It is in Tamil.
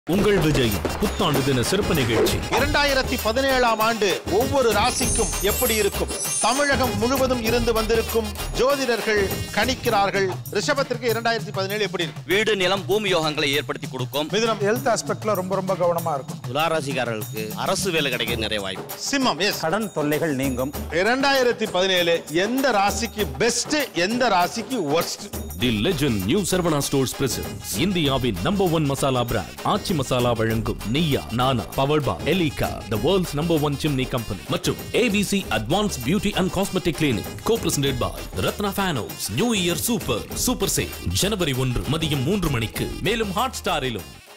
உங்கள் விஜய் புத்தாண்டு தின சிறப்பு நிகழ்ச்சி இரண்டாயிரத்தி பதினேழாம் ஆண்டு ஒவ்வொரு ராசிக்கும் எப்படி இருக்கும் தமிழகம் முழுவதும் இருந்து வந்திருக்கும் ஜோதிடர்கள் கணிக்கிறார்கள் ரிஷபத்திற்கு இரண்டாயிரத்தி பதினேழு எப்படி இருக்கும் வீடு நிலம் பூமி யோகங்களை ஏற்படுத்தி கொடுக்கும் மிதுனம் ஹெல்த் ஆஸ்பெக்ட்ல ரொம்ப ரொம்ப கவனமா இருக்கும் துளாராசிக்காரர்களுக்கு அரசு வேலை கிடைக்க நிறைய வாய்ப்பு சிம்மம் எஸ் கடன் தொல்லைகள் நீங்கும் இரண்டாயிரத்தி பதினேழு எந்த ராசிக்கு பெஸ்ட் எந்த ராசிக்கு worst the legend new Saravana stores presents இந்தியாவின் number one masala brand Aachi masala வழங்கும் நியா நானா power by Elica the world's number one chimney company மற்றும் ABC advance beauty and cosmetic clinic co presented by Ratna ஃபேனோஸ் new year super super sale ஜனவரி ஒன்று மதியம் மூன்று மணிக்கு மேலும் ஹாட் ஸ்டாரிலும்